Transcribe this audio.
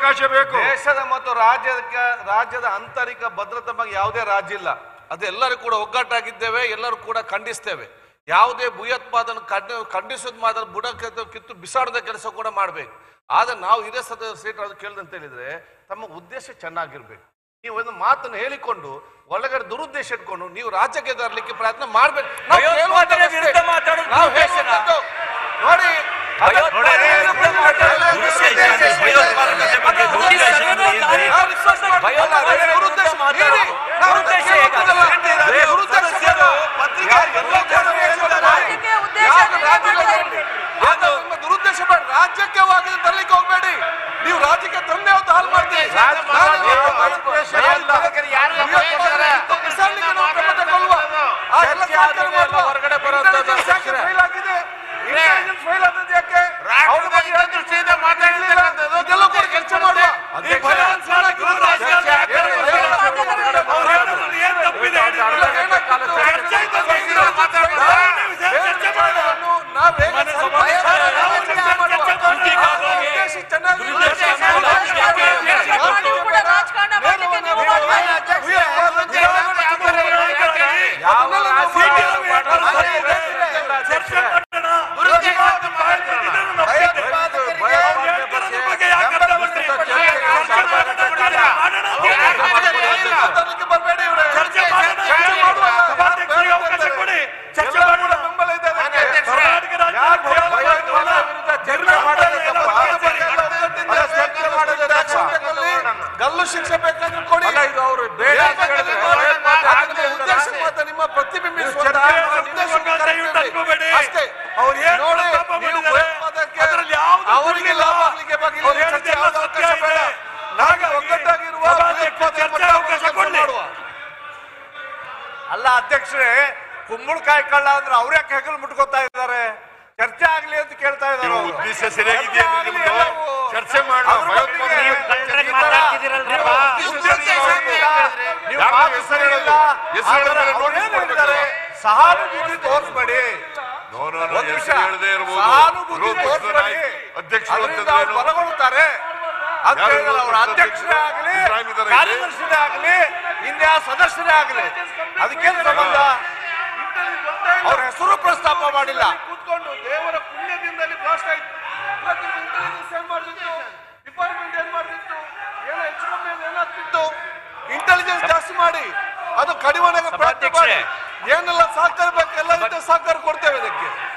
ಅವಕಾಶ ಬೇಕು ದೇಶದ ಮತ್ತು ರಾಜ್ಯದ ರಾಜ್ಯದ ಆಂತರಿಕ ಭದ್ರತೆ ಬಗ್ಗೆ ಯಾವುದೇ ರಾಜ್ಯ ಇಲ್ಲ ಅದೆಲ್ಲರೂ ಕೂಡ ಒಗ್ಗಟ್ಟಾಗಿದ್ದೇವೆ ಎಲ್ಲರೂ ಕೂಡ ಖಂಡಿಸ್ತೇವೆ ಯಾವುದೇ ಭೂಯೋತ್ಪಾದನೆ ಖಂಡ ಖಂಡಿಸೋದು ಮಾತ್ರ ಬುಡ ಕಿತ್ತು- ಕಿತ್ತು ಬಿಸಾಡದ ಕೆಲಸ ಕೂಡ ಮಾಡ್ಬೇಕು ಆದ್ರೆ ನಾವು ಇದೇ ಸದ ಸೀಟ್ ಅದು ಕೇಳ್ದಂತ ಹೇಳಿದ್ರೆ ತಮ್ಮ ಉದ್ದೇಶ ಚೆನ್ನಾಗಿರ್ಬೇಕು ನೀವು ಒಂದು ಮಾತನ್ನು ಹೇಳಿಕೊಂಡು ಒಳಗಡೆ ದುರುದ್ದೇಶ ಇಟ್ಕೊಂಡು ನೀವು ರಾಜ್ಯಕ್ಕೆ ತರಲಿಕ್ಕೆ ಪ್ರಯತ್ನ ಮಾಡ್ಬೇಕು ನಾವು ಭಯೋತ್ಪಾದನೆ ಕೇಳುವಂಥದ್ದು ವಿರುದ್ಧ ಅಷ್ಟೇ. ಮಾತಾಡೋದು ನಾವು ಉದ್ದೇಶನ? ಹೇಳುವಂಥದ್ದು ನೋಡಿ ಭಯೋತ್ಪಾದನೆ ವಿರುದ್ಧ ಮಾತಾಡೋದು ಉದ್ದೇಶ ಇದೆ. ಭಯೋತ್ಪಾದಕತೆ ಬಗ್ಗೆ ದುರುದ್ದೇಶ ಇದೆ ಅಂದ್ರೆ ನಾವು ವಿಶ್ವಾಸ ಮಾಡ್ತೀವಿ. ಭಯೋತ್ಪಾದನೆ ಅಲ್ಲ, ವಿರುದ್ಧ ದುರುದ್ದೇಶ ಮಾತಾಡೋದು. ನೀಡಿ. ನಾವು ದುರುದ್ದೇಶ ಕೇಳುವಂಥದ್ದಲ್ಲ. ಹೇಗಾಗುತ್ತೆ? ದುರುದ್ದೇಶ ಸದಸ್ಯರು ಪತ್ರಿಕೆ ಎಲ್ಲ ಜನ ಹೇಳ್ತಾರೆ. ರಾಜಕೀಯ ಉದ್ದೇಶ ಯಾಕೆ ಇದೆ ರಾಜ್ಯಕ್ಕೆ ಮಾಡ್ತಾ ಹೋಗ್ಬೇಡಿ? ಯಾಕೆ ನಿಮ್ಮ ದುರುದ್ದೇಶ ಬೇಡ ರಾಜ್ಯಕ್ಕೆ ಹೋಗಿ ತರಲಿಕ್ಕೆ ಹೋಗ್ಬೇಡಿ ನೀವು ರಾಜ್ಯಕ್ಕೆ ತಂದೆ ಅಂತ ಹಾಳು ಮಾಡ್ತೀರಿ ರಾಜ್ಯ ನಾನು ಯಾವ ಭಯೋತ್ಪಾದನೆ ಭಯೋತ್ಪಾದನೆ ಇಲ್ಲ. ಯಾರು ಭಯೋತ್ಪಾದನೆ ಇತ್ತು, ಬಿಸಾಡ್ಲಿಕ್ಕೆ ನಾವು ಕ್ರಮ ತಗೊಳ್ಳುವ. ಆ ಎಲ್ಲ ಚರ್ಚೆ ಸಾಕಣೆ ಆದ್ಮೇಲೆ ಮಾಡುವ. ಹೊರಗಡೆ ಬರುವಂಥದ್ದು Intelligence ಯಾಕೆ ಅಧ್ಯಕ್ಷರೇ? fail ಆಗಿದೆ Intelligence fail ಆದದ್ದು ಯಾಕೆ ಅವ್ರ ಬಗ್ಗೆ ರಾಷ್ಟ್ರದ ದೃಷ್ಟಿಯಿಂದ ಮಾತಾಡಿರ್ತಕ್ಕಂಥದ್ದು ಇದೆಲ್ಲ ಕೂಡ ಚರ್ಚೆ ಮಾಡುವ ಈ ಭಯೋತ್ಪಾದನೆ ವಿರುದ್ಧ ರಾಜಕಾರಣ ಚರ್ಚೆ ಏನು ಇಲ್ಲ. ಏನ್ ತಪ್ಪಿದೆ ಹೇಳಿ? ಕೂಡ ರಾಜಕಾರಣ ಮಾಡ್ಲಿಕ್ಕೆ ನೀವು ಮಾಡ್ತಾ ಇದ್ದೀರಿ. ಬರಬೇಡಿ ಇವ್ರೆ ಚರ್ಚೆ ಮಾಡೋಣ. ಚರ್ಚೆ ಮಾಡುವ. ಸಭಾಧ್ಯಕ್ಷರಿಗೆ ಅವಕಾಶ ಕೊಡಿ. ಚರ್ಚೆ ಎಲ್ಲ ಮಾಡೋಣ. ಕೂಡ ಬೆಂಬಲ ಇದೆ ಅದಕ್ಕೆ. ಕರ್ನಾಟಕ ರಾಜ್ಯ ಯಾರು ಭಯೋತ್ಪಾದನೆ ಭಯೋತ್ಪಾದನೆ ವಿರುದ್ಧ ಚರ್ಚೆ ಮಾಡೋದು ತಪ್ಪು. ಅದ್ರ ಬಗ್ಗೆ ಎಲ್ಲ ಒಗ್ಗಟ್ಟಿನಿಂದ ಚರ್ಚೆ ಮಾಡೋದು ರಾಜ್ಯದಲ್ಲಿ ಗಲ್ಲು ಶಿಕ್ಷೆ ಬೇಕಂದ್ರೆ ಕೊಡಿ ಅಲ್ಲ, ಇದು ಅವ್ರು ಬೇಡ ಅಂತ ಹೇಳಿದ್ರೆ ಭಯೋತ್ಪಾದನೆ ಅದನ್ನ ಉದ್ದೇಶ ಮಾತ್ರ ನಿಮ್ಮ ಪ್ರತಿಬಿಂಬಿಸುವಂತ ಚರ್ಚೆ ಉದ್ದೇಶ ಮಾಡೋದು ದಯವಿಟ್ಟು ಅನ್ಕೋಬೇಡಿ. ಅಷ್ಟೇ ಅವ್ರು ಏನು ನೋಡಿ ಪ್ರಸ್ತಾಪ ನೀವು ಮಾಡಿದ್ದಾರೆ? ಭಯೋತ್ಪಾದಕಕ್ಕೆ ಅದ್ರಲ್ಲಿ ಯಾವ್ದು ಅವರಿಗೆ ಸುಳ್ಳಿಲ್ಲ. ಲಾಭ ಆಗ್ಲಿಕ್ಕೆ ಬಗ್ಗೆ ಅವ್ರು ಇಲ್ಲಿ ಹೇಳಿದ್ದು ಚರ್ಚೆ ಎಲ್ಲ ಯಾವ್ದು ಸತ್ಯ ಅವಕಾಶ ಬೇಡ ಇದೆ. ನಾವು ಹಾಗಾಗಿ ಒಗ್ಗಟ್ಟಾಗಿರುವ ಸಭಾಧ್ಯಕ್ಷ ಭಯೋತ್ಪಾದನೆ ಚರ್ಚೆ ಅವಕಾಶ ಕೆಲಸ ಕೊಡ್ಲಿ. ಮಾಡುವ ಅಲ್ಲ ಅಧ್ಯಕ್ಷರೇ ಕುಂಬಳಕಾಯಿ ಕಳ್ಳ ಅಂದ್ರೆ ಅವ್ರೇ ಹೆಗಲು ಮುಟ್ಕೋತಾ ಇದ್ದಾರೆ ಚರ್ಚೆ ಆಗ್ಲಿ ಅಂತ ಕೇಳ್ತಾ ಇದ್ದಾರೆ ನೀವು ಅವ್ರು. ಉದ್ದೇಶ ಸರಿಯಾಗಿದೆಯಾ ಚರ್ಚೆ ಆಗ್ಲಿ ನಿಮ್ದು? ಎಲ್ಲವೂ. ಚರ್ಚೆ ಮಾಡೋಣ. ಅದ್ರ ಬಗ್ಗೆ ಭಯೋತ್ಪಾದನೆ ನೀವು ಕಳ್ಳರಿಗೆ ಈ ತರ ಮಾತಾಡ್ತಿದ್ದೀರಲ್ರಪ್ಪ. ನೀವು ಉದ್ದೇಶ ಸರಿಯಾಗಿಲ್ಲ. ನೀವು ಯಾರು ಮಾತು ಹೆಸರು ಸರಿ ಹೇಳೋದು? ಇಲ್ಲ. ಹೆಸರು ಹೇಳಿದ್ರೆ ಆದ್ರೆ ಅವ್ರು ನೋಟಿಸ್ ಏನ್ ಹೇಳಿದ್ದಾರೆ? ಕೊಡ್ಬೇಕು. ಸಹಾನುಭೂತಿ ತೋರಿಸ್ಬೇಡಿ ನೋ, ನೋ, ನೋ, ಒಂದ್ ನಿಮಿಷ. ಹೆಸರು ಹೇಳದೇ ಇರ್ಬೋದು. ಸಹಾನುಭೂತಿ ವಿರೋಧ ಪಕ್ಷದ ತೋರಿಸ್ಬೇಡಿ. ನಾಯಕ- ಅಧ್ಯಕ್ಷರು ಅದರಿಂದ ಅಂತಂದ್ರೆ ಅವ್ರು ಏನು? ಬಲಗೊಳ್ಳುತ್ತಾರೆ ಅಂತ ಯಾರು ಹೇಳಿದ್ರೆ ಅವ್ರ ವಿರೋಧ ಅಧ್ಯಕ್ಷರೇ ಆಗಲಿ ಇಬ್ರಾಹಿಂ ಇದ್ದಾರೆ ಇಲ್ಲಿ. ಕಾರ್ಯದರ್ಶಿನೇ ಆಗಲಿ ಇನ್ಯಾವ ಸದಸ್ಯರೇ ಆಗಲಿ ಅದಕ್ಕೇನು ಸಂಬಂಧ ಅವ್ರ ಹೆಸರು ಪ್ರಸ್ತಾಪ ಮಾಡಿಲ್ಲ ಕೂತ್ಕೊಂಡು ದೇವರ ಪುಣ್ಯದಿಂದಲೇ ಬ್ಲಾಸ್ಟ್ ಆಯ್ತು ಇವತ್ತಿನ ಇಂಟೆಲಿಜೆನ್ಸ್ ಏನ್ ಮಾಡ್ತಿತ್ತು ಡಿಪಾರ್ಟ್ಮೆಂಟ್ ಏನ್ ಮಾಡ್ತಿತ್ತು ಏನೋ ಹೆಚ್ಚು ಕಮ್ಮಿ ಅದು ಏನಾಗ್ತಿತ್ತು ಇಂಟೆಲಿಜೆನ್ಸ್ ಜಾಸ್ತಿ ಮಾಡಿ ಅದು ಕಡಿಮೆ ಪ್ರಯತ್ನ ಮಾಡಿ ಸಭಾಧ್ಯಕ್ಷರೇ. ಏನೆಲ್ಲ ಸಹಕಾರ ಬೇಕು ಎಲ್ಲ ರೀತಿಯ ಸಹಕಾರ ಕೊಡ್ತೇವೆ ಇದಕ್ಕೆ